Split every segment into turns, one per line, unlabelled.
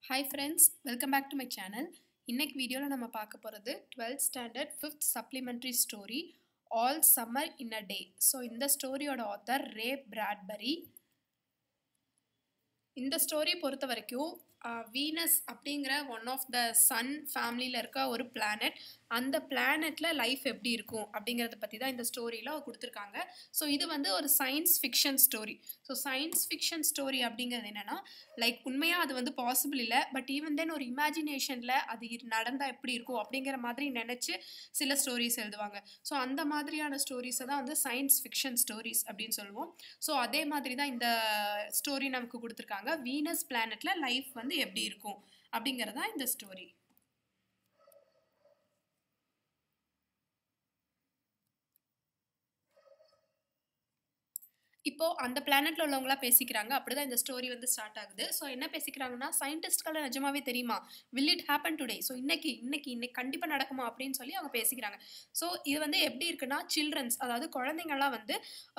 hi friends welcome back to my channel இன்னைக்கு வீடியோவில் நம்ம பார்க்க போகிறது twelfth standard fifth supplementary story all summer in a day so இந்த ஸ்டோரியோட ஆத்தர் ரே பிராட்பரி இந்த ஸ்டோரி பொறுத்த வரைக்கும் வீனஸ் அப்படிங்கிற ஒன் ஆஃப் த சன் ஃபேமிலியில் இருக்க ஒரு பிளானட் அந்த பிளானட்டில் லைஃப் எப்படி இருக்கும் அப்படிங்கிறத பற்றி தான் இந்த ஸ்டோரியில் கொடுத்துருக்காங்க ஸோ இது வந்து ஒரு science fiction story so science fiction story அப்படிங்கிறது என்னென்னா லைக் உண்மையாக அது வந்து பாசிபிள் இல்லை பட் ஈவன் தென் ஒரு இமேஜினேஷனில் அது நடந்தால் எப்படி இருக்கும் அப்படிங்கிற மாதிரி நினச்சி சில ஸ்டோரிஸ் எழுதுவாங்க ஸோ அந்த மாதிரியான ஸ்டோரிஸை தான் வந்து சயின்ஸ் ஃபிக்ஷன் ஸ்டோரிஸ் அப்படின்னு சொல்லுவோம் ஸோ அதே மாதிரி தான் இந்த ஸ்டோரி நமக்கு கொடுத்துருக்காங்க வீனஸ் பிளானட்டில் லைஃப் வந்து எப்படி இருக்கும் அப்படிங்கிறது தான் இந்த ஸ்டோரி இப்போ அந்த பிளானட்ல உள்ளவங்களா பேசிக்கிறாங்க அப்படிதான் இந்த ஸ்டோரி வந்து ஸ்டார்ட் ஆகுது ஸோ என்ன பேசிக்கிறாங்கன்னா சயின்டிஸ்ட்களை நிஜமாவே தெரியுமா will it happen today so இன்னைக்கு இன்னைக்கு இன்னைக்கு கண்டிப்பாக நடக்குமா அப்படின்னு சொல்லி அவங்க பேசிக்கிறாங்க ஸோ இது வந்து எப்படி இருக்குன்னா சில்ட்ரன்ஸ் அதாவது குழந்தைங்கள்லாம் வந்து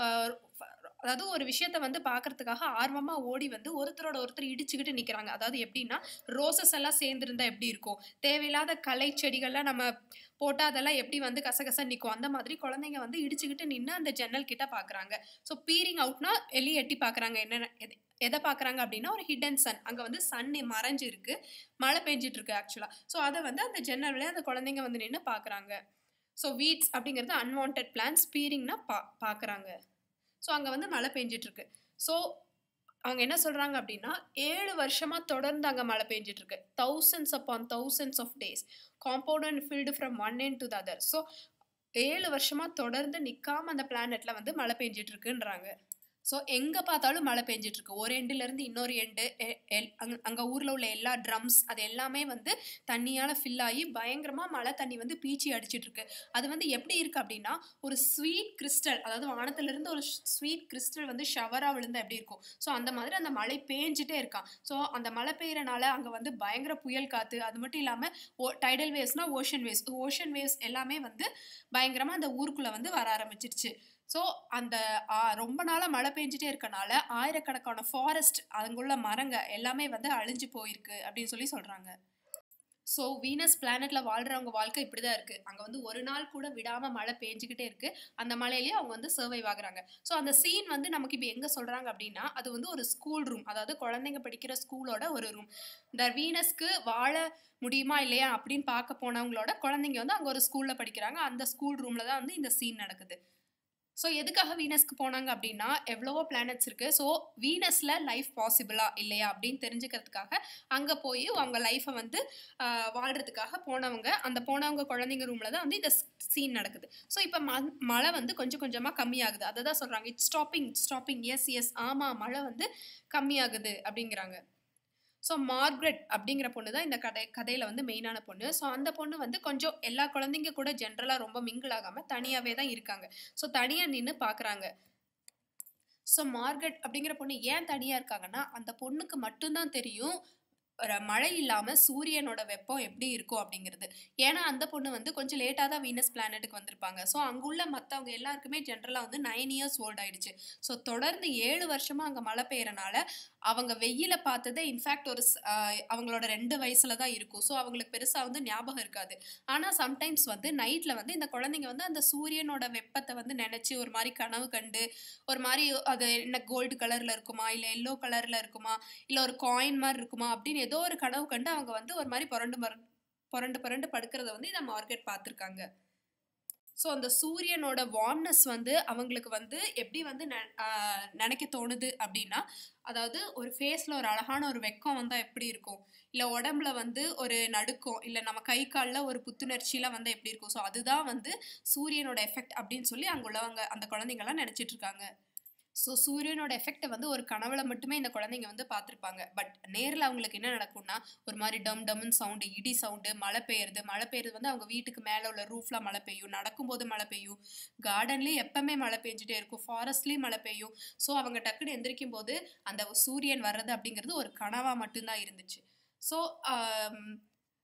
அதாவது ஒரு விஷயத்த வந்து பார்க்கறதுக்காக ஆர்வமாக ஓடி வந்து ஒருத்தரோட ஒருத்தர் இடிச்சுக்கிட்டு நிற்கிறாங்க அதாவது எப்படின்னா ரோசஸ் எல்லாம் சேர்ந்துருந்தா எப்படி இருக்கும் தேவையில்லாத கலை செடிகள்லாம் நம்ம போட்டால் அதெல்லாம் எப்படி வந்து கசகச நிற்கும் அந்த மாதிரி குழந்தைங்க வந்து இடிச்சுக்கிட்டு நின்று அந்த ஜன்னல் கிட்ட பார்க்குறாங்க ஸோ பீரிங் அவுட்னா எலி எட்டி பார்க்குறாங்க என்ன எதை பார்க்குறாங்க அப்படின்னா ஒரு ஹிடன் சன் அங்கே வந்து சன் மறைஞ்சு இருக்கு மழை பெஞ்சிட்டு இருக்கு ஆக்சுவலாக ஸோ அதை வந்து அந்த ஜன்னல் வழியாக அந்த குழந்தைங்க வந்து நின்று பார்க்குறாங்க ஸோ வீட்ஸ் அப்படிங்கிறது அன்வான்ட் பிளான்ஸ் பீரிங்னா பா பார்க்குறாங்க ஸோ அங்கே வந்து மழை பெஞ்சிட்ருக்கு ஸோ அவங்க என்ன சொல்கிறாங்க அப்படின்னா ஏழு வருஷமாக தொடர்ந்து அங்கே மழை பெஞ்சிட்ருக்கு thousands upon thousands of days compound and filled from one end to the other so ஏழு வருஷமாக தொடர்ந்து நிற்காம அந்த பிளானெட்டில் வந்து மழை பெஞ்சிட்ருக்குன்றாங்க ஸோ எங்கே பார்த்தாலும் மழை பெஞ்சிட்ருக்கு ஒரு எண்டுலேருந்து இன்னொரு எண்டு அங்கே அங்கே ஊரில் உள்ள எல்லா ட்ரம்ஸ் அது எல்லாமே வந்து தண்ணியால் ஃபில் ஆகி பயங்கரமாக மழை தண்ணி வந்து பீச்சி அடிச்சிட்ருக்கு அது வந்து எப்படி இருக்குது அப்படின்னா ஒரு ஸ்வீட் கிறிஸ்டல் அதாவது வானத்துலேருந்து ஒரு ஸ்வீட் கிறிஸ்டல் வந்து ஷவராக விழுந்தால் எப்படி இருக்கும் ஸோ அந்த மாதிரி அந்த மழை பேஞ்சிட்டே இருக்கான் ஸோ அந்த மழை பெய்யறனால அங்கே வந்து பயங்கர புயல் காற்று அது மட்டும் இல்லாமல் ஓ டைடல் வேவ்ஸ்னால் ஓஷன் வேவ்ஸ் ஓஷன் வேவ்ஸ் எல்லாமே வந்து பயங்கரமாக அந்த ஊருக்குள்ளே வந்து வர ஆரம்பிச்சிருச்சு ஸோ அந்த ரொம்ப நாளாக மழை பெஞ்சிட்டே இருக்கனால ஆயிரக்கணக்கான ஃபாரஸ்ட் அங்குள்ள மரங்க எல்லாமே வந்து அழிஞ்சு போயிருக்கு அப்படின்னு சொல்லி சொல்கிறாங்க ஸோ வீனஸ் பிளானட்டில் வாழ்கிறவங்க வாழ்க்கை இப்படி தான் இருக்குது அங்கே வந்து ஒரு நாள் கூட விடாமல் மழை பெஞ்சிக்கிட்டே இருக்குது அந்த மழையிலேயே அவங்க வந்து சர்வைவ் ஆகுறாங்க ஸோ அந்த சீன் வந்து நமக்கு இப்போ எங்கே சொல்கிறாங்க அப்படின்னா அது வந்து ஒரு ஸ்கூல் ரூம் அதாவது குழந்தைங்க படிக்கிற ஸ்கூலோட ஒரு ரூம் இந்த வீனஸ்க்கு வாழ முடியுமா இல்லையா அப்படின்னு பார்க்க போனவங்களோட குழந்தைங்க வந்து அங்கே ஒரு ஸ்கூலில் படிக்கிறாங்க அந்த ஸ்கூல் ரூமில் தான் வந்து இந்த சீன் நடக்குது ஸோ எதுக்காக வீனஸ்க்கு போனாங்க அப்படின்னா எவ்வளவோ பிளானட்ஸ் இருக்குது ஸோ வீனஸில் லைஃப் பாசிபிளா இல்லையா அப்படின்னு தெரிஞ்சுக்கிறதுக்காக அங்கே போய் அவங்க லைஃப்பை வந்து வாழ்கிறதுக்காக போனவங்க அந்த போனவங்க குழந்தைங்க ரூமில் தான் வந்து இந்த சீன் நடக்குது ஸோ இப்போ ம மழை வந்து கொஞ்சம் கொஞ்சமாக கம்மியாகுது அதை தான் சொல்கிறாங்க it's stopping stopping yes yes ஆமாம் மழை வந்து கம்மியாகுது அப்படிங்கிறாங்க ஸோ மார்க்ரெட் அப்படிங்கிற பொண்ணு தான் இந்த கதை கதையில் வந்து மெயினான பொண்ணு ஸோ அந்த பொண்ணு வந்து கொஞ்சம் எல்லா குழந்தைங்க கூட ஜென்ரலாக ரொம்ப மிங்கிள் ஆகாமல் தனியாகவே தான் இருக்காங்க ஸோ தனியாக நின்று பார்க்குறாங்க ஸோ மார்கரெட் அப்படிங்கிற பொண்ணு ஏன் தனியாக இருக்காங்கன்னா அந்த பொண்ணுக்கு மட்டும்தான் தெரியும் மழை இல்லாமல் சூரியனோட வெப்பம் எப்படி இருக்கும் அப்படிங்கிறது ஏன்னா அந்த பொண்ணு வந்து கொஞ்சம் லேட்டாக தான் வீனஸ் பிளானட்டுக்கு வந்திருப்பாங்க ஸோ அங்குள்ள மற்றவங்க எல்லாருக்குமே ஜென்ரலாக வந்து நைன் இயர்ஸ் ஓல்ட் ஆயிடுச்சு ஸோ தொடர்ந்து ஏழு வருஷமாக அங்கே மழை பெய்யறனால அவங்க வெயில பார்த்ததே இன்ஃபேக்ட் ஒரு அவங்களோட ரெண்டு வயசுல தான் இருக்கும் ஸோ அவங்களுக்கு பெருசாக வந்து ஞாபகம் இருக்காது ஆனால் சம்டைம்ஸ் வந்து நைட்டில் வந்து இந்த குழந்தைங்க வந்து அந்த சூரியனோட வெப்பத்தை வந்து நினச்சி ஒரு மாதிரி கனவு கண்டு ஒரு மாதிரி அது என்ன கோல்டு கலரில் இருக்குமா இல்லை எல்லோ கலரில் இருக்குமா இல்லை ஒரு காயின் மாதிரி இருக்குமா அப்படின்னு ஏதோ ஒரு கனவு கண்டு அவங்க வந்து ஒரு மாதிரி புரண்டு புரண்டு புரண்டு படுக்கிறத வந்து இந்த மார்க்கெட் பார்த்துருக்காங்க ஸோ அந்த சூரியனோட வார்ம்னஸ் வந்து அவங்களுக்கு வந்து எப்படி வந்து நினைக்க தோணுது அப்படின்னா அதாவது ஒரு ஃபேஸில் ஒரு அழகான ஒரு வெக்கம் வந்தால் எப்படி இருக்கும் இல்லை உடம்புல வந்து ஒரு நடுக்கம் இல்லை நம்ம கை காலில் ஒரு புத்துணர்ச்சியில் வந்து எப்படி இருக்கும் ஸோ அதுதான் வந்து சூரியனோட எஃபெக்ட் அப்படின்னு சொல்லி அங்கே உள்ளவங்க அந்த குழந்தைங்கள்லாம் நினச்சிட்டு இருக்காங்க ஸோ சூரியனோட எஃபெக்டை வந்து ஒரு கனவுல மட்டுமே இந்த குழந்தைங்க வந்து பார்த்துருப்பாங்க பட் நேரில் அவங்களுக்கு என்ன நடக்கும்னா ஒரு மாதிரி டம் டம்னு சவுண்டு இடி சவுண்டு மழை பெய்யுறது மழை பெய்யுறது வந்து அவங்க வீட்டுக்கு மேலே உள்ள ரூஃபில் மழை பெய்யும் நடக்கும்போது மழை பெய்யும் கார்டன்லேயும் எப்பவுமே மழை பெஞ்சிட்டே இருக்கும் ஃபாரஸ்ட்லேயும் மழை பெய்யும் ஸோ அவங்க டக்குன்னு எந்திரிக்கும் போது அந்த சூரியன் வர்றது அப்படிங்கிறது ஒரு கனவாக மட்டும்தான் இருந்துச்சு ஸோ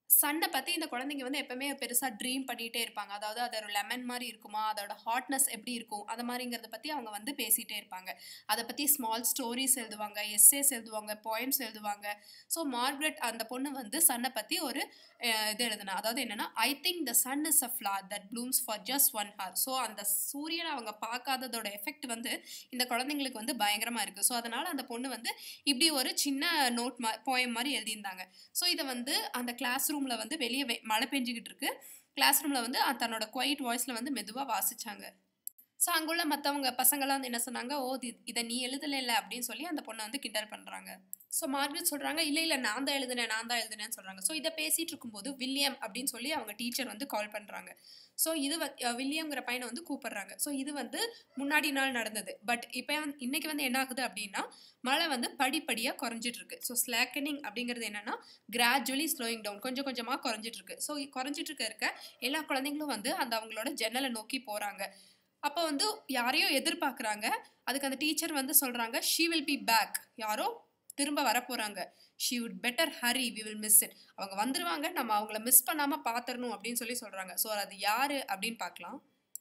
சன்னை பற்றி இந்த குழந்தைங்க வந்து எப்பவுமே பெருசாக ட்ரீம் பண்ணிகிட்டே இருப்பாங்க அதாவது அது ஒரு லெமன் மாதிரி இருக்குமா அதோட ஹாட்னஸ் எப்படி இருக்கும் அது மாதிரிங்கிறத பற்றி அவங்க வந்து பேசிகிட்டே இருப்பாங்க அதை பற்றி ஸ்மால் ஸ்டோரிஸ் எழுதுவாங்க எஸ்ஏஸ் எழுதுவாங்க போயம்ஸ் எழுதுவாங்க ஸோ மார்க்ரெட் அந்த பொண்ணு வந்து சன்னை பற்றி ஒரு அஹ், இது எழுதுனா அதாவது என்னென்னா I think the sun is a flower that blooms for just one hour so அந்த சூரியனை அவங்க பார்க்காததோட எஃபெக்ட் வந்து இந்த குழந்தைங்களுக்கு வந்து பயங்கரமாக இருக்குது ஸோ அதனால் அந்த பொண்ணு வந்து இப்படி ஒரு சின்ன நோட் மா போயம் மாதிரி எழுதியிருந்தாங்க ஸோ இதை வந்து அந்த கிளாஸ் ரூமில் வந்து வெளியே வெ- மழை பெஞ்சிக்கிட்டு இருக்கு கிளாஸ் ரூமில் வந்து அ- தன்னோட குவைட் வாய்ஸில் வந்து மெதுவாக வாசிச்சாங்க ஸோ அங்குள்ள மற்றவங்க பசங்களாம் வந்து என்ன சொன்னாங்க ஓ இது இதை நீ எழுதலைல அப்படின்னு சொல்லி அந்த பொண்ணை வந்து கிண்டல் பண்ணுறாங்க ஸோ மார்கரெட் சொல்கிறாங்க இல்லை இல்லை நான் தான் எழுதினேன் நான் தான் எழுதினேன்னு சொல்கிறாங்க ஸோ இதை பேசிகிட்டு இருக்கும்போது வில்லியம் அப்படின்னு சொல்லி அவங்க டீச்சர் வந்து கால் பண்ணுறாங்க ஸோ இது வ- அஹ் வில்லியம்ங்கிற பையனை வந்து கூப்பிடுறாங்க ஸோ இது வந்து முன்னாடி நாள் நடந்தது பட் இப்போ வந்து இன்னைக்கு வந்து என்ன ஆகுது அப்படின்னா மழை வந்து படிப்படியாக குறைஞ்சிட்டு இருக்கு ஸோ ஸ்லாக்கனிங் அப்படிங்கிறது என்னன்னா கிராஜுவலி ஸ்லோயிங் டவுன் கொஞ்சம் கொஞ்சமாக குறைஞ்சிட்டு இருக்கு ஸோ குறைஞ்சிட்டு இருக்க இருக்க எல்லா குழந்தைங்களும் வந்து அந்த அவங்களோட ஜன்னலை நோக்கி போகிறாங்க அப்போ வந்து யாரையோ எதிர்பார்க்குறாங்க அதுக்கு அந்த டீச்சர் வந்து சொல்கிறாங்க ஷீ வில் பி பேக் யாரோ திரும்ப வர போகிறாங்க she would better hurry we will miss it அவங்க வந்துருவாங்க நம்ம அவங்கள மிஸ் பண்ணாமல் பார்த்துடணும் அப்படின்னு சொல்லி சொல்கிறாங்க ஸோ அது யார் அப்படின்னு பார்க்கலாம்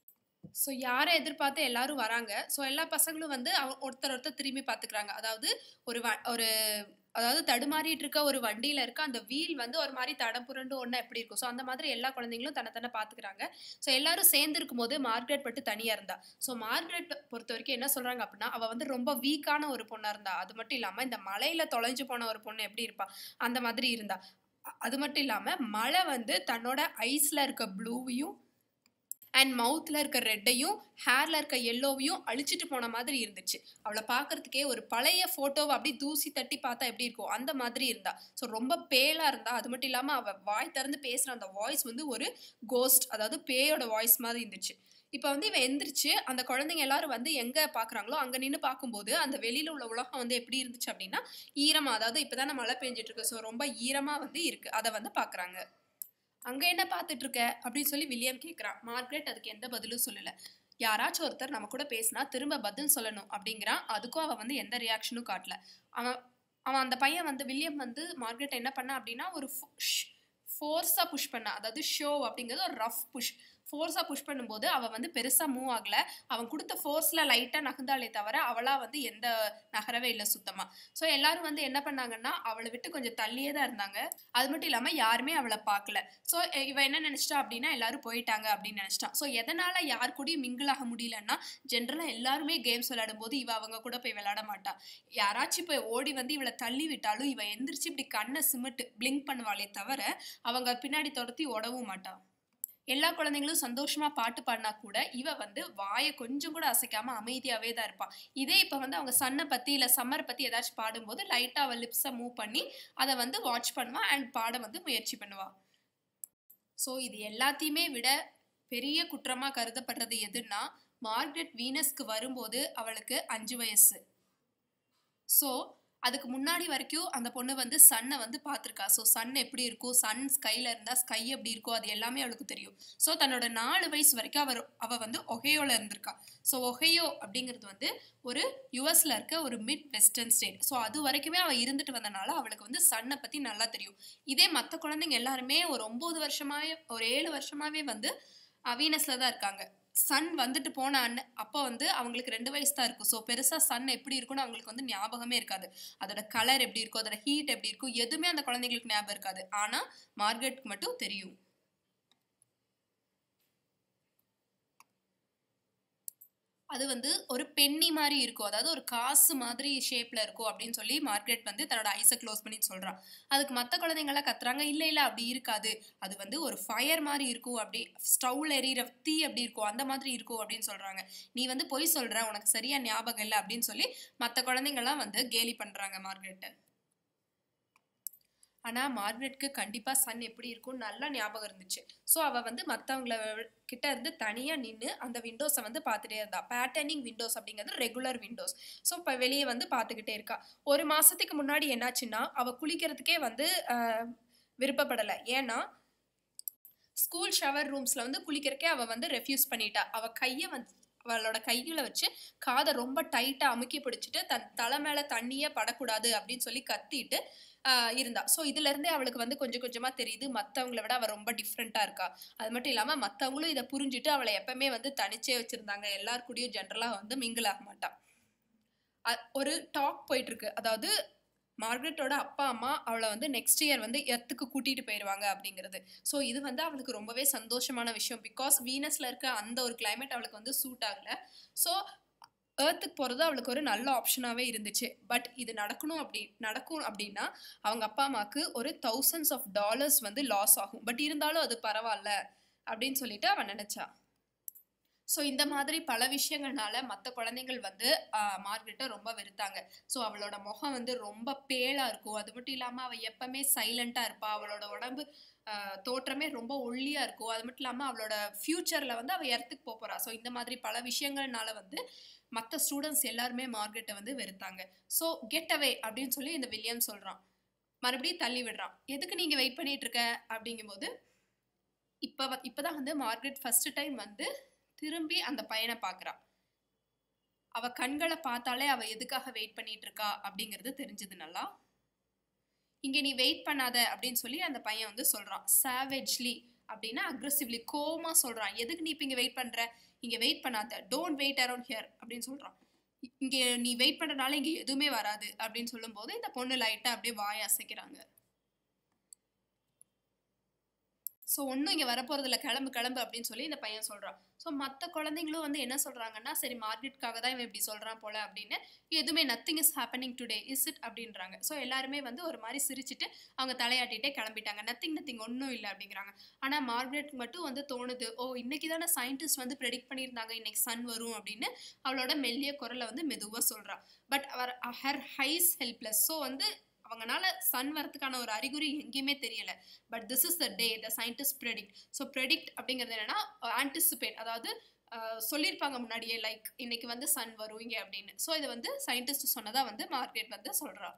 ஸோ யாரை எதிர்பார்த்து எல்லாரும் வராங்க ஸோ எல்லா பசங்களும் வந்து அவ- ஒருத்தர் ஒருத்தர் திரும்பி பார்த்துக்கிறாங்க அதாவது ஒரு வ ஒரு அதாவது தடுமாறிட்டு இருக்க ஒரு வண்டியில் இருக்க அந்த வீல் வந்து ஒரு மாதிரி தடம் புரண்டு ஒன்றா எப்படி இருக்கும் ஸோ அந்த மாதிரி எல்லா குழந்தைங்களும் தன்னை தன்னை பார்த்துக்கிறாங்க ஸோ எல்லாரும் சேர்ந்து இருக்கும்போது மார்க்ரெட் மட்டும் தனியாக இருந்தா ஸோ மார்க்ரெட் பொறுத்த வரைக்கும் என்ன சொல்கிறாங்க அப்படின்னா அவள் வந்து ரொம்ப வீக்கான ஒரு பொண்ணாக இருந்தா அது மட்டும் இல்லாமல் இந்த மலையில் தொலைஞ்சு போன ஒரு பொண்ணு எப்படி இருப்பா அந்த மாதிரி இருந்தா அ- அது மட்டும் இல்லாமல் மழை வந்து தன்னோட ஐஸில் இருக்க ப்ளூவையும் அண்ட் மவுத்தில் இருக்க ரெட்டையும் ஹேரில் இருக்க எல்லோவையும் அழிச்சிட்டு போன மாதிரி இருந்துச்சு அவளை பார்க்கறதுக்கே ஒரு பழைய ஃபோட்டோவை அப்படியே தூசி தட்டி பார்த்தா எப்படி இருக்கும் அந்த மாதிரி இருந்தா ஸோ ரொம்ப பேலாக இருந்தா அது மட்டும் இல்லாமல் அவள் வாய் திறந்து பேசுகிற அந்த வாய்ஸ் வந்து ஒரு கோஸ்ட் அதாவது பேயோட வாய்ஸ் மாதிரி இருந்துச்சு இப்போ வந்து இவன் எந்திரிச்சு அந்த குழந்தைங்க எல்லாரும் வந்து எங்கே பார்க்குறாங்களோ அங்கே நின்று பார்க்கும்போது அந்த வெளியில் உள்ள உலகம் வந்து எப்படி இருந்துச்சு அப்படின்னா ஈரமாக அதாவது இப்போ தானே மழை பெஞ்சிட்டு இருக்கு ஸோ ரொம்ப ஈரமாக வந்து இருக்குது அதை வந்து பார்க்குறாங்க அங்கே என்ன பார்த்துட்டு இருக்க அப்படின்னு சொல்லி வில்லியம் கேட்குறான் மார்க்ரெட் அதுக்கு எந்த பதிலும் சொல்லலை யாராச்சும் ஒருத்தர் நம்ம கூட பேசினா திரும்ப பதில் சொல்லணும் அப்படிங்கிறான் அதுக்கும் அவன் வந்து எந்த ரியாக்ஷனும் காட்டல அவன் அவன் அந்த பையன் வந்து வில்லியம் வந்து மார்க்ரெட் என்ன பண்ணா அப்படின்னா ஒரு ஃபோர்ஸாக புஷ் பண்ணா அதாவது ஷோ அப்படிங்கிறது ஒரு ரஃப் புஷ் ஃபோர்ஸாக புஷ் பண்ணும்போது அவள் வந்து பெருசாக மூவ் ஆகல அவன் கொடுத்த ஃபோர்ஸில் லைட்டாக நகர்ந்தாலே தவிர அவளாக வந்து எந்த நகரவே இல்லை சுத்தமாக ஸோ எல்லாரும் வந்து என்ன பண்ணாங்கன்னா அவளை விட்டு கொஞ்சம் தள்ளியே தான் இருந்தாங்க அது மட்டும் இல்லாமல் யாருமே அவளை பார்க்கல ஸோ இவ என்ன நினச்சிட்டா அப்படின்னா எல்லாரும் போயிட்டாங்க அப்படின்னு நினச்சிட்டான் ஸோ எதனால் யார் கூடயும் mingle ஆக முடியலன்னா ஜென்ரலாக எல்லாருமே கேம்ஸ் விளையாடும் போது இவ அவங்க கூட போய் விளையாட மாட்டா யாராச்சும் போய் ஓடி வந்து இவளை தள்ளி விட்டாலும் இவ எந்திரிச்சு இப்படி கண்ணை சிமிட்டு பிளிங்க் பண்ணுவாளே தவிர அவங்க பின்னாடி துரத்தி ஓடவும் மாட்டா எல்லா குழந்தைங்களும் சந்தோஷமா பாட்டு பாடினா கூட இவ வந்து வாயை கொஞ்சம் கூட அசைக்காம அமைதியாவே தான் இருப்பான் இதே இப்போ வந்து அவங்க சன்னை பத்தி இல்ல சம்மரை பத்தி ஏதாச்சும் பாடும்போது லைட்டா அவ லிப்ஸை மூவ் பண்ணி அதை வந்து வாட்ச் பண்ணுவா அண்ட் பாட வந்து முயற்சி பண்ணுவா ஸோ இது எல்லாத்தையுமே விட பெரிய குற்றமா கருதப்படுறது எதுன்னா மார்க்ரெட் வீனஸ்க்கு வரும்போது அவளுக்கு அஞ்சு வயசு ஸோ அதுக்கு முன்னாடி வரைக்கும் அந்த பொண்ணு வந்து சன்னை வந்து பார்த்துருக்கா ஸோ சன் எப்படி இருக்கும் சன் ஸ்கைல இருந்தால் ஸ்கை எப்படி இருக்கோ அது எல்லாமே அவளுக்கு தெரியும் ஸோ தன்னோட நாலு வயசு வரைக்கும் அவர் அவள் வந்து ஒஹையோல இருந்திருக்கா ஸோ ஒஹையோ அப்படிங்கிறது வந்து ஒரு யுஎஸ்ல இருக்க ஒரு மிட் வெஸ்டர்ன் ஸ்டேட் ஸோ அது வரைக்குமே அவள் இருந்துட்டு வந்தனால அவளுக்கு வந்து சன்னை பற்றி நல்லா தெரியும் இதே மற்ற குழந்தைங்க எல்லாருமே ஒரு ஒம்பது வருஷமாவே ஒரு ஏழு வருஷமாவே வந்து வீனஸில் தான் இருக்காங்க சன் வந்துட்டு போன அண்ண அப்போ வந்து அவங்களுக்கு ரெண்டு வயசு தான் இருக்கும் ஸோ பெருசாக சன் எப்படி இருக்கும்னு அவங்களுக்கு வந்து ஞாபகமே இருக்காது அதோட கலர் எப்படி இருக்கும் அதோட ஹீட் எப்படி இருக்கும் எதுவுமே அந்த குழந்தைங்களுக்கு ஞாபகம் இருக்காது ஆனால் மார்கரெட்க்கு மட்டும் தெரியும் அது வந்து ஒரு பென்னி மாதிரி இருக்கும் அதாவது ஒரு காசு மாதிரி ஷேப்ல இருக்கும் அப்படின்னு சொல்லி மார்கரெட் வந்து தன்னோட ஐஸை க்ளோஸ் பண்ணி சொல்றான் அதுக்கு மற்ற குழந்தைங்களாம் கத்துறாங்க இல்ல இல்ல அப்படி இருக்காது அது வந்து ஒரு ஃபயர் மாதிரி இருக்கும் அப்படி ஸ்டவ்ல எரியிற தீ அப்படி இருக்கும் அந்த மாதிரி இருக்கும் அப்படின்னு சொல்றாங்க நீ வந்து பொய் சொல்ற உனக்கு சரியா ஞாபகம் இல்லை அப்படின்னு சொல்லி மற்ற குழந்தைங்கலாம் வந்து கேலி பண்றாங்க மார்கரெட்டை ஆனால் மார்கரெட்க்கு கண்டிப்பாக சன் எப்படி இருக்கும்னு நல்லா ஞாபகம் இருந்துச்சு ஸோ அவள் வந்து மற்றவங்கள கிட்ட இருந்து தனியாக நின்று அந்த விண்டோஸை வந்து பார்த்துட்டே இருந்தா பேட்டர்னிங் விண்டோஸ் அப்படிங்கிறது ரெகுலர் விண்டோஸ் ஸோ இப்போ வெளியே வந்து பார்த்துக்கிட்டே இருக்கா ஒரு மாதத்துக்கு முன்னாடி என்னாச்சுன்னா அவள் குளிக்கிறதுக்கே வந்து ஆஹ், விருப்பப்படலை ஏன்னா ஸ்கூல் ஷவர் ரூம்ஸில் வந்து குளிக்கிறக்கே அவள் வந்து ரெஃப்யூஸ் பண்ணிட்டா அவள் கையை வந்து அவளோட கையில் வச்சு காதை ரொம்ப டைட்டாக அமுக்கி பிடிச்சிட்டு தன் தலை மேலே தண்ணியே படக்கூடாது அப்படின்னு சொல்லி கத்திட்டு ஆஹ் இருந்தா ஸோ இதுலேருந்தே அவளுக்கு வந்து கொஞ்சம் கொஞ்சமாக தெரியுது மற்றவங்கள விட அவள் ரொம்ப டிஃப்ரெண்ட்டாக இருக்கா அது மட்டும் இல்லாமல் மற்றவங்களும் இதை புரிஞ்சுட்டு அவளை எப்பவுமே வந்து தனிச்சே வச்சுருந்தாங்க எல்லார் கூடயும் ஜென்ரலாக வந்து மிங்கிள் ஆக மாட்டான் அ- ஒரு டாக் போயிட்டு இருக்கு அதாவது மார்கரெட்டோட அப்பா அம்மா அவளை வந்து நெக்ஸ்ட் இயர் வந்து எர்த்துக்கு கூட்டிட்டு போயிடுவாங்க அப்படிங்கிறது ஸோ இது வந்து அவளுக்கு ரொம்பவே சந்தோஷமான விஷயம் பிகாஸ் வீனஸ்ல இருக்க அந்த ஒரு climate அவளுக்கு வந்து சூட் ஆகல ஸோ ஏர்த்துக்கு போகிறது அவளுக்கு ஒரு நல்ல ஆப்ஷனாகவே இருந்துச்சு பட் இது நடக்கணும் அப்படி நடக்கும் அப்படின்னா அவங்க அப்பா அம்மாவுக்கு ஒரு தௌசண்ட்ஸ் ஆஃப் டாலர்ஸ் வந்து லாஸ் ஆகும் பட் இருந்தாலும் அது பரவாயில்ல அப்படின்னு சொல்லிட்டு அவன் நினச்சா ஸோ இந்த மாதிரி பல விஷயங்கள்னால மற்ற குழந்தைகள் வந்து மார்கெட்டை ரொம்ப வெறுத்தாங்க ஸோ அவளோட முகம் வந்து ரொம்ப பேலாக இருக்கும் அது மட்டும் இல்லாமல் அவள் எப்பவுமே சைலண்ட்டாக இருப்பா அவளோட உடம்பு ஆஹ், தோற்றமே ரொம்ப ஒல்லியாக இருக்கும் அது மட்டும் இல்லாமல் அவளோட ஃப்யூச்சரில் வந்து அவள் இடத்துக்கு போக போகிறா ஸோ இந்த மாதிரி பல விஷயங்கள்னால வந்து மற்ற ஸ்டூடெண்ட்ஸ் எல்லாருமே மார்கெட்டை வந்து வெறுத்தாங்க ஸோ கெட் அவே அப்படின்னு சொல்லி இந்த வில்லியம் சொல்கிறான் மறுபடியும் தள்ளி விடுறான் எதுக்கு நீங்கள் வெயிட் பண்ணிட்டு இருக்க அப்படிங்கும்போது இப்போ இப்போ தான் வந்து மார்கெட் ஃபர்ஸ்ட் டைம் வந்து திரும்பி அந்த பையனை பார்க்குறா அவ கண்களை பார்த்தாலே அவ எதுக்காக வெயிட் பண்ணிட்டு இருக்கா அப்படிங்கிறது தெரிஞ்சது நல்லா இங்க நீ வெயிட் பண்ணாத அப்படின்னு சொல்லி அந்த பையன் வந்து சொல்றான் சாவேஜ்லி அப்படின்னா அக்ரெசிவ்லி கோமா சொல்றான் எதுக்கு நீ இப்போ இங்க வெயிட் பண்ற இங்க வெயிட் பண்ணாத டோன்ட் வெயிட் அரௌண்ட் ஹியர் அப்படின்னு சொல்றான் இ- இங்க நீ வெயிட் பண்றதுனால இங்க எதுவுமே வராது அப்படின்னு சொல்லும்போது இந்த பொண்ணு லைட்டா அப்படியே வாய் அசைக்கிறாங்க ஸோ ஒன்றும் இங்கே வரப்போகிறதில்ல கிளம்பு கிளம்பு அப்படின்னு சொல்லி இந்த பையன் சொல்கிறான் ஸோ மற்ற குழந்தைங்களும் வந்து என்ன சொல்கிறாங்கன்னா சரி மார்க்கெட்டுக்காக தான் இவன் இப்படி சொல்கிறான் போல அப்படின்னு எதுவுமே nothing is happening today is it அப்படின்றாங்க ஸோ எல்லாருமே வந்து ஒரு மாதிரி சிரிச்சிட்டு அவங்க தலையாட்டிட்டே கிளம்பிட்டாங்க நத்திங் நத்திங் ஒன்றும் இல்லை அப்படிங்கிறாங்க ஆனால் மார்கரெட் மட்டும் வந்து தோணுது ஓ இன்னைக்கு தானே சயின்டிஸ்ட் வந்து ப்ரெடிக்ட் பண்ணியிருந்தாங்க இன்னைக்கு சன் வரும் அப்படின்னு அவளோட மெல்லிய குரலை வந்து மெதுவாக சொல்கிறா பட் அவர் ஹர் ஹைஸ் ஹெல்ப்லெஸ் ஸோ வந்து அவங்கனால சன் வரதுக்கான ஒரு அறிகுறி எங்கேயுமே தெரியல but this is the day the scientist predict so predict அப்படிங்கிறது என்னன்னா ஆன்டிசிபேட் அதாவது அஹ், சொல்லியிருப்பாங்க முன்னாடியே லைக் இன்னைக்கு வந்து சன் வரும் இங்க அப்படின்னு ஸோ இதை வந்து சயின்டிஸ்ட் சொன்னதா வந்து மார்க்கெட் வந்து சொல்றா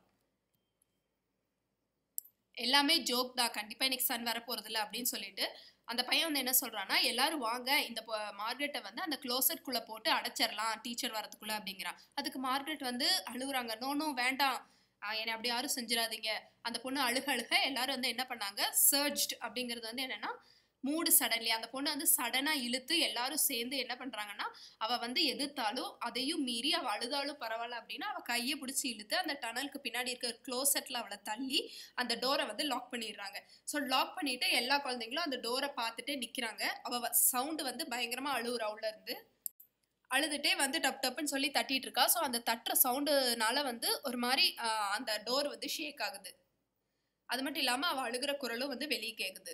எல்லாமே ஜோக் தான் கண்டிப்பா இன்னைக்கு சன் வரப்போறது அப்படின்னு சொல்லிட்டு அந்த பையன் வந்து என்ன சொல்றான்னா எல்லாரும் வாங்க இந்த மார்க்கெட்டை வந்து அந்த க்ளோசெட்குள்ள போட்டு அடைச்சிடலாம் டீச்சர் வரதுக்குள்ள அப்படிங்கிறான் அதுக்கு மார்க்கெட் வந்து அழுகுறாங்க நோ நோ வேண்டாம் ஆஹ் என்னை அப்படி யாரும் செஞ்சிடாதீங்க அந்த பொண்ணு அழுக அழுக எல்லாரும் வந்து என்ன பண்ணாங்க சர்ஜ்ட் அப்படிங்கிறது வந்து என்னன்னா மூடு சடன்லி அந்த பொண்ணு வந்து சடனா இழுத்து எல்லாரும் சேர்ந்து என்ன பண்றாங்கன்னா அவ வந்து எதிர்த்தாலும் அதையும் மீறி அவ அழுதாலும் பரவாயில்ல அப்படின்னா அவ கையை பிடிச்சி இழுத்து அந்த டனலுக்கு பின்னாடி இருக்க க்ளோசெட்ல அவளை தள்ளி அந்த டோரை வந்து லாக் பண்ணிடுறாங்க ஸோ லாக் பண்ணிட்டு எல்லா குழந்தைங்களும் அந்த டோரை பார்த்துட்டே நிக்கிறாங்க அவ சவுண்டு வந்து பயங்கரமா அழுகுறா உள்ள இருந்து அழுதுட்டே வந்து டப் டப்புன்னு சொல்லி தட்டிட்டு இருக்கா ஸோ அந்த தட்டுற சவுண்டுனால வந்து ஒரு மாதிரி ஆஹ், அந்த டோர் வந்து ஷேக் ஆகுது அது மட்டும் இல்லாமல் அவள் அழுகிற குரலும் வந்து வெளியே கேட்குது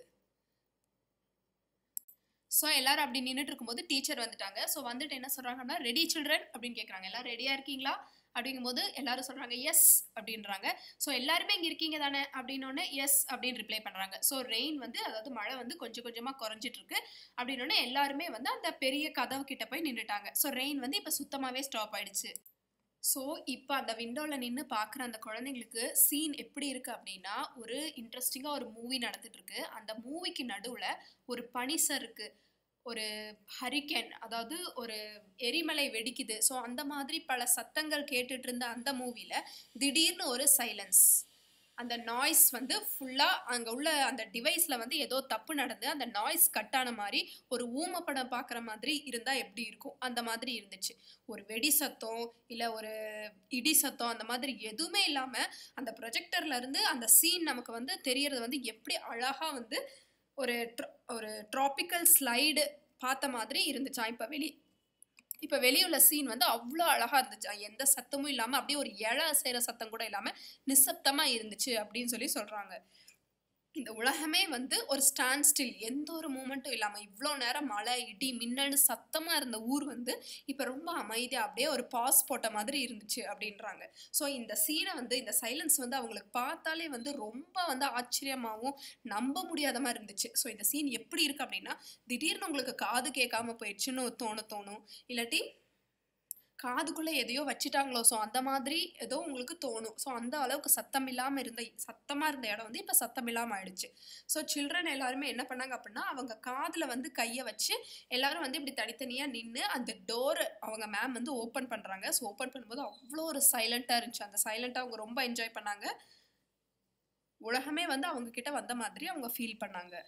ஸோ எல்லாரும் அப்படி நின்றுட்டு இருக்கும்போது டீச்சர் வந்துட்டாங்க ஸோ வந்துட்டு என்ன சொல்கிறாங்கன்னா ரெடி சில்ட்ரன் அப்படின்னு கேட்குறாங்க எல்லாரும் ரெடியாக இருக்கீங்களா அப்படிங்கும்போது எல்லாரும் சொல்கிறாங்க எஸ் அப்படின்றாங்க ஸோ எல்லாருமே இங்கே இருக்கீங்க தானே அப்படின்னோடனே எஸ் அப்படின்னு ரிப்ளை பண்ணுறாங்க ஸோ ரெயின் வந்து அதாவது மழை வந்து கொஞ்சம் கொஞ்சமாக குறைஞ்சிட்டு இருக்கு அப்படின்னோடனே எல்லாருமே வந்து அந்த பெரிய கதவு கிட்ட போய் நின்றுட்டாங்க ஸோ ரெயின் வந்து இப்போ சுத்தமாகவே ஸ்டாப் ஆயிடுச்சு ஸோ இப்போ அந்த விண்டோவில் நின்று பார்க்குற அந்த குழந்தைங்களுக்கு சீன் எப்படி இருக்கு அப்படின்னா ஒரு இன்ட்ரெஸ்டிங்காக ஒரு மூவி நடந்துட்டு இருக்கு அந்த மூவிக்கு நடுவில் ஒரு பனிசர் இருக்கு ஒரு ஹரிக்கேன் அதாவது ஒரு எரிமலை வெடிக்குது ஸோ அந்த மாதிரி பல சத்தங்கள் கேட்டுட்டு இருந்த அந்த மூவியில் திடீர்னு ஒரு சைலன்ஸ் அந்த நாய்ஸ் வந்து ஃபுல்லாக அங்கே உள்ள அந்த டிவைஸில் வந்து ஏதோ தப்பு நடந்து அந்த நாய்ஸ் கட் ஆன மாதிரி ஒரு ஊம படம் பார்க்குற மாதிரி இருந்தால் எப்படி இருக்கும் அந்த மாதிரி இருந்துச்சு ஒரு வெடி சத்தம் இல்லை ஒரு இடி சத்தம் அந்த மாதிரி எதுவுமே இல்லாமல் அந்த ப்ரொஜெக்டர்ல இருந்து அந்த சீன் நமக்கு வந்து தெரியறது வந்து எப்படி அழகாக வந்து ஒரு tro- ஒரு ட்ராபிக்கல் ஸ்லைடு பார்த்த மாதிரி இருந்துச்சா இப்போ வெளி இப்போ வெளியுள்ள சீன் வந்து அவ்வளோ அழகாக இருந்துச்சு எந்த சத்தமும் இல்லாமல் அப்படியே ஒரு இலை அசைகிற சத்தம் கூட இல்லாமல் நிசப்தமாக இருந்துச்சு அப்படின்னு சொல்லி சொல்கிறாங்க இந்த உலகமே வந்து ஒரு ஸ்டாண்ட் ஸ்டில் எந்த ஒரு மூமெண்ட்டும் இல்லாமல் இவ்வளோ நேரம் மழை இடி மின்னல்னு சத்தமாக இருந்த ஊர் வந்து இப்போ ரொம்ப அமைதியாக அப்படியே ஒரு பாஸ் போட்ட மாதிரி இருந்துச்சு அப்படின்றாங்க ஸோ இந்த சீனை வந்து இந்த சைலன்ஸ் வந்து அவங்களுக்கு பார்த்தாலே வந்து ரொம்ப வந்து ஆச்சரியமாகவும் நம்ப முடியாத மாதிரி இருந்துச்சு ஸோ இந்த சீன் எப்படி இருக்கு அப்படின்னா திடீர்னு உங்களுக்கு காது கேட்காம போயிடுச்சுன்னு தோண தோணும் இல்லாட்டி காதுக்குள்ளே எதையோ வச்சுட்டாங்களோ ஸோ அந்த மாதிரி ஏதோ உங்களுக்கு தோணும் ஸோ அந்த அளவுக்கு சத்தம் இல்லாமல் இருந்த சத்தமாக இருந்த இடம் வந்து இப்போ சத்தம் இல்லாமல் ஆயிடுச்சு ஸோ சில்ட்ரன் எல்லாருமே என்ன பண்ணாங்க அப்படின்னா அவங்க காதில் வந்து கையை வச்சு எல்லாரும் வந்து இப்படி தனித்தனியாக நின்று அந்த டோர் அவங்க மேம் வந்து ஓப்பன் பண்ணுறாங்க ஸோ ஓப்பன் பண்ணும்போது அவ்வளோ ஒரு சைலண்ட்டாக இருந்துச்சு அந்த சைலண்ட்டாக அவங்க ரொம்ப என்ஜாய் பண்ணாங்க உலகமே வந்து அவங்க கிட்ட வந்த மாதிரி அவங்க ஃபீல் பண்ணாங்க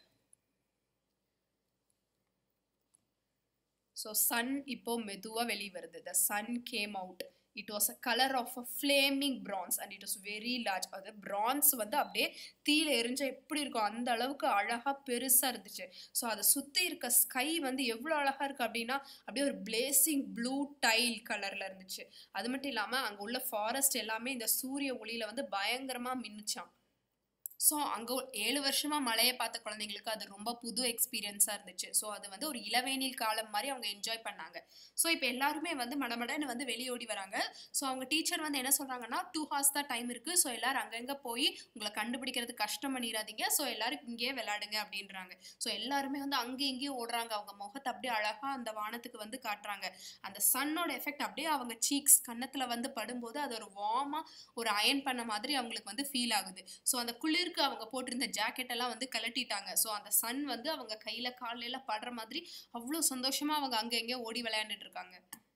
ஸோ சன் இப்போ மெதுவாக வெளியே வருது the sun came out it was a colour of a flaming bronze and it was very large அது பிரான்ஸ் வந்து அப்படியே தீயில எரிஞ்ச எப்படி இருக்கும் அந்த அளவுக்கு அழகாக பெருசாக இருந்துச்சு ஸோ அதை சுற்றி இருக்க ஸ்கை வந்து எவ்வளோ அழகாக இருக்குது அப்படின்னா அப்படியே ஒரு பிளேசிங் ப்ளூ டைல் கலரில் இருந்துச்சு அது மட்டும் இல்லாமல் அங்கே உள்ள ஃபாரஸ்ட் எல்லாமே இந்த சூரிய ஒளியில் வந்து பயங்கரமாக மின்னுச்சான் ஸோ அங்கே ஏழு வருஷமாக மழையை பார்த்த குழந்தைங்களுக்கு அது ரொம்ப புது எக்ஸ்பீரியன்ஸாக இருந்துச்சு ஸோ அது வந்து ஒரு இளவேனில் காலம் மாதிரி அவங்க என்ஜாய் பண்ணாங்க ஸோ இப்போ எல்லாருமே வந்து மடமடன்னு வந்து வெளியே ஓடி வராங்க ஸோ அவங்க டீச்சர் வந்து என்ன சொல்கிறாங்கன்னா டூ ஹார்ஸ் தான் டைம் இருக்குது ஸோ எல்லாரும் அங்கங்கே போய் உங்களை கண்டுபிடிக்கிறது கஷ்டம் பண்ணிடாதீங்க ஸோ எல்லாரும் இங்கேயே விளையாடுங்க அப்படின்றாங்க ஸோ எல்லாருமே வந்து அங்கே இங்கேயும் ஓடுறாங்க அவங்க முகத்தை அப்படியே அழகாக அந்த வானத்துக்கு வந்து காட்டுறாங்க அந்த சன்னோட எஃபெக்ட் அப்படியே அவங்க சீக்ஸ் கன்னத்தில் வந்து படும்போது அது ஒரு வார்மாக ஒரு அயன் பண்ண மாதிரி அவங்களுக்கு வந்து ஃபீல் ஆகுது ஸோ அந்த குளிருக்கு அவங்க போட்டிருந்த ஜாக்கெட் எல்லாம் வந்து கலட்டிட்டாங்க ஸோ அந்த சன் வந்து அவங்க கையில் காலில் எல்லாம் படுற மாதிரி அவ்வளோ சந்தோஷமாக அவங்க அங்கே எங்கேயோ ஓடி விளையாண்டுட்டு இருக்காங்க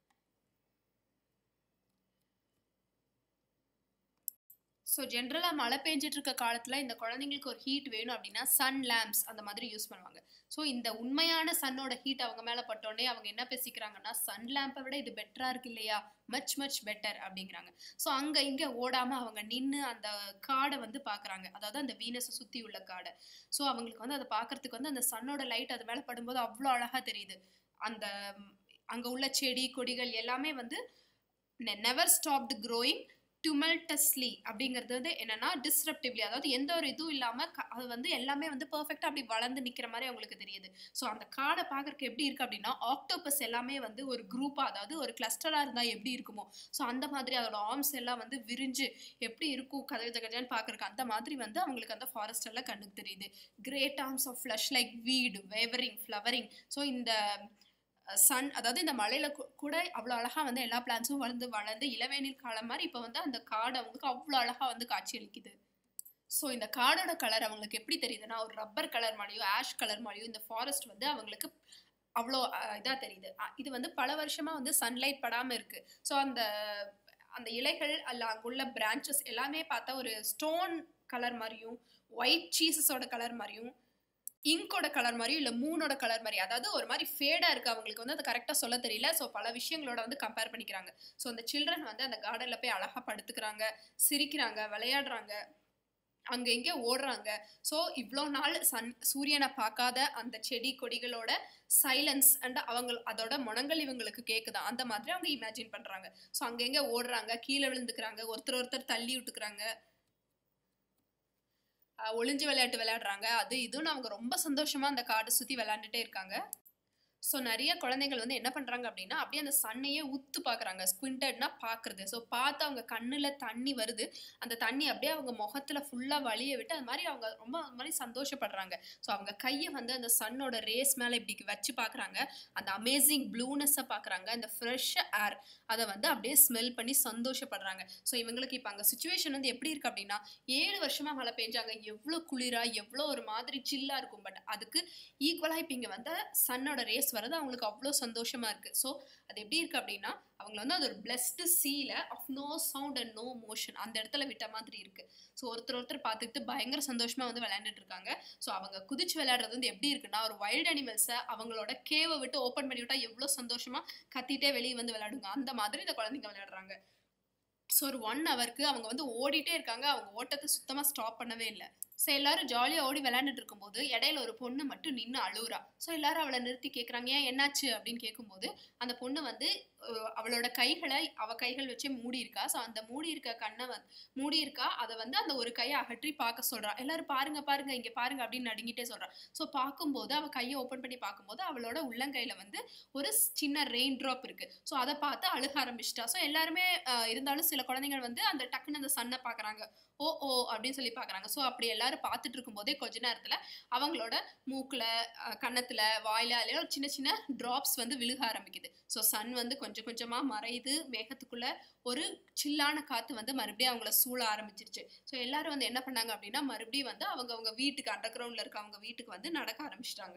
ஸோ ஜென்ரலாக மழை பெஞ்சிட்டு இருக்க காலத்தில் இந்த குழந்தைங்களுக்கு ஒரு ஹீட் வேணும் அப்படின்னா சன் லேம்ப்ஸ் அந்த மாதிரி யூஸ் பண்ணுவாங்க ஸோ இந்த உண்மையான சன்னோட ஹீட் அவங்க மேலே பட்டோடனே அவங்க என்ன பேசிக்கிறாங்கன்னா சன் லேம்பை விட இது பெட்டராக இருக்கு இல்லையா மச் மச் பெட்டர் அப்படிங்கிறாங்க ஸோ அங்கே இங்கே ஓடாமல் அவங்க நின்று அந்த காடை வந்து பார்க்குறாங்க அதாவது அந்த வீனஸை சுற்றி உள்ள காடை ஸோ அவங்களுக்கு வந்து அதை பார்க்கறதுக்கு வந்து அந்த சன்னோட லைட் அது மேலே படும்போது அவ்வளோ அழகாக தெரியுது அந்த அங்கே உள்ள செடி கொடிகள் எல்லாமே வந்து நெவர் ஸ்டாப்டு க்ரோயிங் டுமெல்டஸ்லி அப்படிங்கிறது வந்து என்னன்னா டிஸ்ரப்டிவ்லி அதாவது எந்த ஒரு இதுவும் இல்லாமல் அது வந்து எல்லாமே வந்து பர்ஃபெக்டாக அப்படி வளர்ந்து நிற்கிற மாதிரி அவங்களுக்கு தெரியுது ஸோ அந்த காடை பார்க்கறக்கு எப்படி இருக்குது அப்படின்னா ஆக்டோபஸ் எல்லாமே வந்து ஒரு குரூப்பாக அதாவது ஒரு கிளஸ்டராக இருந்தால் எப்படி இருக்குமோ ஸோ அந்த மாதிரி அதோட ஆர்ம்ஸ் எல்லாம் வந்து விரிஞ்சு எப்படி இருக்கும் கதவு தகஜான்னு பார்க்குறக்கு அந்த மாதிரி வந்து அவங்களுக்கு அந்த ஃபாரஸ்ட் எல்லாம் கண்ணுக்கு தெரியுது great arms of flesh like weed wavering flowering so இந்த சன் அதாவது இந்த மலையில கூட அவ்வளோ அழகா வந்து எல்லா பிளான்ஸும் வளர்ந்து வளர்ந்து இளவேனில் காலம் மாதிரி இப்போ வந்து அந்த காடு அவங்களுக்கு அவ்வளோ அழகா வந்து காட்சி அளிக்குது ஸோ இந்த காடோட கலர் அவங்களுக்கு எப்படி தெரியுதுன்னா ஒரு ரப்பர் கலர் மாதிரியோ ஆஷ் கலர் மாதிரியோ இந்த ஃபாரஸ்ட் வந்து அவங்களுக்கு அவ்வளோ இதாக தெரியுது இது வந்து பல வருஷமாக வந்து சன்லைட் படாமல் இருக்குது ஸோ அந்த அந்த இலைகள் அல்ல அங்குள்ள பிரான்ச்சஸ் எல்லாமே பார்த்தா ஒரு ஸ்டோன் கலர் மாதிரியும் ஒயிட் சீசஸோட கலர் மாதிரியும் இங்கோட கலர் மாதிரியும் இல்லை மூனோட கலர் மாதிரி அதாவது ஒரு மாதிரி ஃபேடாக இருக்குது அவங்களுக்கு வந்து அது கரெக்டாக சொல்ல தெரியல ஸோ பல விஷயங்களோட வந்து கம்பேர் பண்ணிக்கிறாங்க ஸோ அந்த சில்ட்ரன் வந்து அந்த கார்டனில் போய் அழகாக படுத்துக்கிறாங்க சிரிக்கிறாங்க விளையாடுறாங்க அங்கே எங்கே ஓடுறாங்க ஸோ இவ்வளோ நாள் சன் சூரியனை பார்க்காத அந்த செடி கொடிகளோட சைலன்ஸ் அண்ட் அவங்க அதோட முனங்கள் இவங்களுக்கு கேட்குதான் அந்த மாதிரி அவங்க இமேஜின் பண்ணுறாங்க ஸோ அங்கே எங்கே ஓடுறாங்க கீழே விழுந்துக்கிறாங்க ஒருத்தர் ஒருத்தர் தள்ளி விட்டுக்கிறாங்க ஒளிஞ்சு விளையாட்டு விளையாடுறாங்க அது இதுன்னு அவங்க ரொம்ப சந்தோஷமா அந்த காடை சுற்றி விளையாண்டுட்டே இருக்காங்க ஸோ நிறைய குழந்தைகள் வந்து என்ன பண்ணுறாங்க அப்படின்னா அப்படியே அந்த சன்னையே உத்து பார்க்குறாங்க ஸ்குவிண்டட்னா பார்க்குறது ஸோ பார்த்து அவங்க கண்ணில் தண்ணி வருது அந்த தண்ணி அப்படியே அவங்க முகத்தில் ஃபுல்லாக வழிய விட்டு அது மாதிரி அவங்க ரொம்ப அது மாதிரி சந்தோஷப்படுறாங்க ஸோ அவங்க கையை வந்து அந்த சன்னோட ரேஸ் மேலே இப்படி வச்சு பார்க்குறாங்க அந்த அமேசிங் ப்ளூனஸை பார்க்குறாங்க அந்த ஃப்ரெஷ் ஏர் அதை வந்து அப்படியே ஸ்மெல் பண்ணி சந்தோஷப்படுறாங்க ஸோ இவங்களுக்கு இப்போ அங்கே சுச்சுவேஷன் வந்து எப்படி இருக்குது அப்படின்னா ஏழு வருஷமாக மழை பெஞ்சாங்க எவ்வளோ குளிராக எவ்வளோ ஒரு மாதிரி சில்லாக இருக்கும் பட் அதுக்கு ஈக்குவலாக இப்போ இங்கே வந்து சன்னோட ரேஸ் வரது அவங்களுக்கு அவ்வளோ சந்தோஷமா இருக்கு ஸோ அது எப்படி இருக்கு அப்படின்னா அவங்கள வந்து அது ஒரு blessed seal of no sound and no motion அந்த இடத்துல விட்ட மாதிரி இருக்கு ஸோ ஒருத்தர் ஒருத்தர் பார்த்துக்கிட்டு பயங்கர சந்தோஷமா வந்து விளையாண்டுட்டு இருக்காங்க ஸோ அவங்க குதிச்சு விளையாடுறது வந்து எப்படி இருக்குன்னா ஒரு வைல்ட் அனிமல்ஸை அவங்களோட கேவை விட்டு ஓப்பன் பண்ணி விட்டா எவ்வளோ சந்தோஷமா கத்திட்டே வெளியே வந்து விளையாடுங்க அந்த மாதிரி இந்த குழந்தைங்க விளையாடுறாங்க ஸோ ஒரு ஒன் ஹவருக்கு அவங்க வந்து ஓடிட்டே இருக்காங்க அவங்க ஓட்டத்தை சுத்தமாக ஸ்டாப் பண்ணவே இல்லை ஸோ எல்லாரும் ஜாலியாக ஓடி விளையாண்டுட்டு இருக்கும்போது இடையில ஒரு பொண்ணு மட்டும் நின்று அழுகுறா ஸோ எல்லாரும் அவளை நிறுத்தி கேட்குறாங்க ஏன் என்னாச்சு அப்படின்னு கேட்கும்போது அந்த பொண்ணு வந்து அவளோட கைகளை அவ கைகள் வச்சே மூடி இருக்கா ஸோ அந்த மூடி இருக்க கண்ணை வந்து மூடி இருக்கா அதை வந்து அந்த ஒரு கையை அகற்றி பார்க்க சொல்றா எல்லாரும் பாருங்க பாருங்க இங்கே பாருங்க அப்படின்னு நடுங்கிட்டே சொல்றா ஸோ பார்க்கும்போது அவள் கையை ஓப்பன் பண்ணி பார்க்கும்போது அவளோட உள்ளங்கையில வந்து ஒரு சின்ன ரெயின் ட்ராப் இருக்கு ஸோ அதை பார்த்து அழுக ஆரம்பிச்சிட்டா ஸோ எல்லாருமே இருந்தாலும் சில குழந்தைகள் வந்து அந்த டக்குன்னு அந்த சன்னை பார்க்குறாங்க ஓ ஓ அப்படின்னு சொல்லி பார்க்குறாங்க ஸோ அப்படி எல்லாரும் பார்த்துட்டு இருக்கும்போதே கொஞ்ச நேரத்தில் அவங்களோட மூக்கில் கன்னத்தில் வாயில் அதில் சின்ன சின்ன ட்ராப்ஸ் வந்து விழுக ஆரம்பிக்குது ஸோ சன் வந்து கொஞ்சம் கொஞ்சமாக மறையுது மேகத்துக்குள்ளே ஒரு சில்லான காற்று வந்து மறுபடியும் அவங்கள சூழ ஆரம்பிச்சிருச்சு ஸோ எல்லாரும் வந்து என்ன பண்ணாங்க அப்படின்னா மறுபடியும் வந்து அவங்க அவங்க வீட்டுக்கு அண்டர் கிரவுண்டில் இருக்க அவங்க வீட்டுக்கு வந்து நடக்க ஆரம்பிச்சிட்டாங்க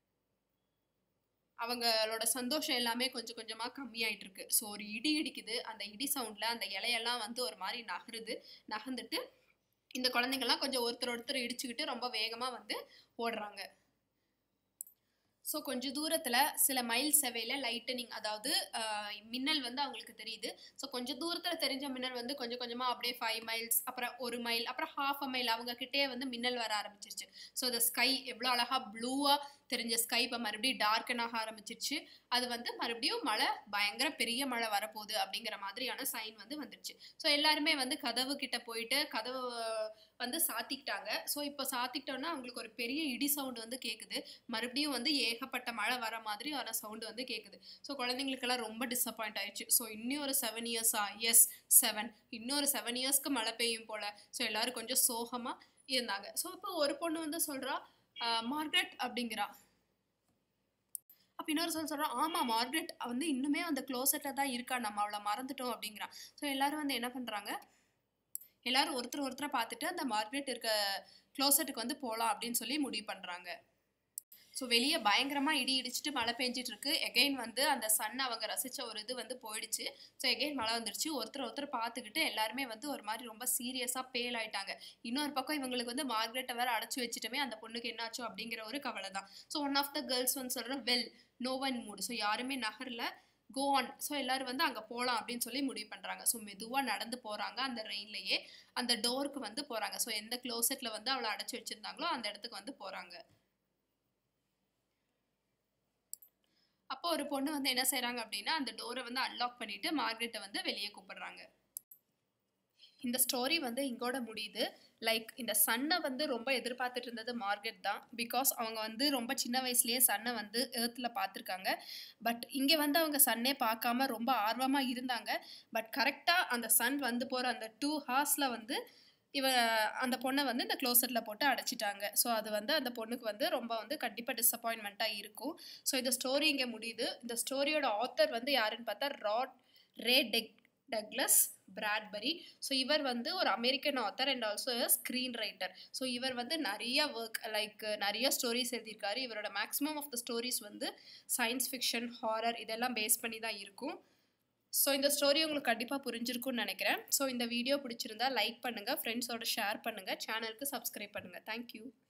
அவங்களோட சந்தோஷம் எல்லாமே கொஞ்சம் கொஞ்சமாக கம்மியாயிட்டு இருக்கு ஸோ ஒரு இடி இடிக்குது அந்த இடி சவுண்டில் அந்த இலையெல்லாம் வந்து ஒரு மாதிரி நகருது நகர்ந்துட்டு இந்த குழந்தைங்கள்லாம் கொஞ்சம் ஒருத்தர் ஒருத்தர் இடிச்சுக்கிட்டு ரொம்ப வேகமாக வந்து ஓடுறாங்க ஸோ கொஞ்சம் தூரத்தில் சில மைல் செவையில் லைட்டனிங் அதாவது ஆஹ், மின்னல் வந்து அவங்களுக்கு தெரியுது ஸோ கொஞ்சம் தூரத்தில் தெரிஞ்ச மின்னல் வந்து கொஞ்சம் கொஞ்சமாக அப்படியே ஃபைவ் மைல்ஸ் அப்புறம் ஒரு மைல் அப்புறம் ஹாஃப் அ மைல் அவங்க கிட்டே வந்து மின்னல் வர ஆரம்பிச்சிருச்சு ஸோ இந்த ஸ்கை எவ்வளோ அழகாக ப்ளூவாக தெரிஞ்ச ஸ்கை இப்போ மறுபடியும் டார்க்கன் ஆக ஆரம்பிச்சிருச்சு அது வந்து மறுபடியும் மழை பயங்கர பெரிய மழை வரப்போகுது அப்படிங்கிற மாதிரியான சைன் வந்து வந்துருச்சு ஸோ எல்லாருமே வந்து கதவு கிட்ட போயிட்டு கதவு வந்து சாத்திக்கிட்டாங்க ஸோ இப்போ சாத்திக்கிட்டோன்னா அவங்களுக்கு ஒரு பெரிய இடி சவுண்ட் வந்து கேட்குது மறுபடியும் வந்து ஏகப்பட்ட மழை வர மாதிரி ஆன சவுண்டு வந்து கேட்குது ஸோ குழந்தைங்களுக்கெல்லாம் ரொம்ப டிசப்பாயிண்ட் ஆயிடுச்சு ஸோ இன்னும் ஒரு செவன் இயர்ஸா எஸ் செவன் இன்னொரு செவன் இயர்ஸ்க்கு மழை பெய்யும் போல ஸோ எல்லாரும் கொஞ்சம் சோகமாக இருந்தாங்க ஸோ இப்போ ஒரு பொண்ணு வந்து சொல்கிறா மார்கரெட் அப்படிங்கிறா அப்போ இன்னொரு சொல் சொல்கிறோம் ஆமாம் மார்கரெட் வந்து இன்னுமே அந்த க்ளோசெட்டில் தான் இருக்கா நம்ம அவளை மறந்துட்டோம் அப்படிங்கிறான் ஸோ எல்லாரும் வந்து என்ன பண்ணுறாங்க எல்லாரும் ஒருத்தர் ஒருத்தரை பார்த்துட்டு அந்த மார்கரெட் இருக்க க்ளோசெட்டுக்கு வந்து போகலாம் அப்படின்னு சொல்லி முடிவு பண்ணுறாங்க ஸோ வெளியே பயங்கரமாக இடி இடிச்சிட்டு மழை பெஞ்சிட்டு இருக்கு எகைன் வந்து அந்த சன் அவங்க ரசித்த ஒரு இது வந்து போயிடுச்சு ஸோ எகைன் மழை வந்துருச்சு ஒருத்தர் ஒருத்தர் பார்த்துக்கிட்டு எல்லாருமே வந்து ஒரு மாதிரி ரொம்ப சீரியஸாக பேல் ஆயிட்டாங்க இன்னொரு பக்கம் இவங்களுக்கு வந்து மார்கரெட்டை வேற அடைச்சி வச்சுட்டுமே அந்த பொண்ணுக்கு என்னாச்சோ அப்படிங்கிற ஒரு கவலை தான் so one of the girls வந்து சொல்கிறோம் well no one moved so யாருமே நகரில் கோ ஆன் ஸோ எல்லாரும் வந்து அங்கே போகலாம் அப்படின்னு சொல்லி முடிவு பண்ணுறாங்க ஸோ மெதுவாக நடந்து போகிறாங்க அந்த ரெயின்லேயே அந்த டோருக்கு வந்து போகிறாங்க ஸோ எந்த க்ளோசெட்டில் வந்து அவளை அடைச்சி வச்சுருந்தாங்களோ அந்த இடத்துக்கு வந்து போகிறாங்க அப்போ ஒரு பொண்ணு வந்து என்ன செய்கிறாங்க அப்படின்னா அந்த டோரை வந்து அன்லாக் பண்ணிட்டு மார்கரெட்டை வந்து வெளியே கூப்பிடுறாங்க இந்த ஸ்டோரி வந்து இங்கோட முடியுது லைக் இந்த சன்னை வந்து ரொம்ப எதிர்பார்த்துட்டு இருந்தது மார்கெட் தான் பிகாஸ் அவங்க வந்து ரொம்ப சின்ன வயசுலேயே சன்னை வந்து ஏர்த்தில் பார்த்துருக்காங்க பட் இங்கே வந்து அவங்க சன்னே பார்க்காம ரொம்ப ஆர்வமாக இருந்தாங்க பட் கரெக்டாக அந்த சன் வந்து போகிற அந்த டூ ஹார்ஸில் வந்து இவ அந்த பொண்ணை வந்து இந்த க்ளோசெட்டில் போட்டு அடைச்சிட்டாங்க ஸோ அது வந்து அந்த பொண்ணுக்கு வந்து ரொம்ப வந்து கண்டிப்பாக டிசப்பாயின்மெண்ட்டாக இருக்கும் ஸோ இந்த ஸ்டோரி இங்கே முடியுது இந்த ஸ்டோரியோட ஆத்தர் வந்து யாருன்னு பார்த்தா ராட் ரே டெக் டக்லஸ் பிராட்பரி ஸோ இவர் வந்து ஒரு American author and also screen writer so இவர் வந்து நிறைய ஒர்க் லைக் நிறைய ஸ்டோரிஸ் எழுதியிருக்காரு இவரோட மேக்ஸிமம் ஆஃப் த ஸ்டோரிஸ் வந்து சயின்ஸ் ஃபிக்ஷன் ஹாரர் இதெல்லாம் பேஸ் பண்ணி தான் இருக்கும் ஸோ இந்த ஸ்டோரி உங்களுக்கு கண்டிப்பாக புரிஞ்சிருக்கும்னு நினைக்கிறேன் ஸோ இந்த வீடியோ பிடிச்சிருந்தா லைக் பண்ணுங்கள் ஃப்ரெண்ட்ஸோட ஷேர் பண்ணுங்கள் சேனலுக்கு சப்ஸ்கிரைப் பண்ணுங்கள் தேங்க்யூ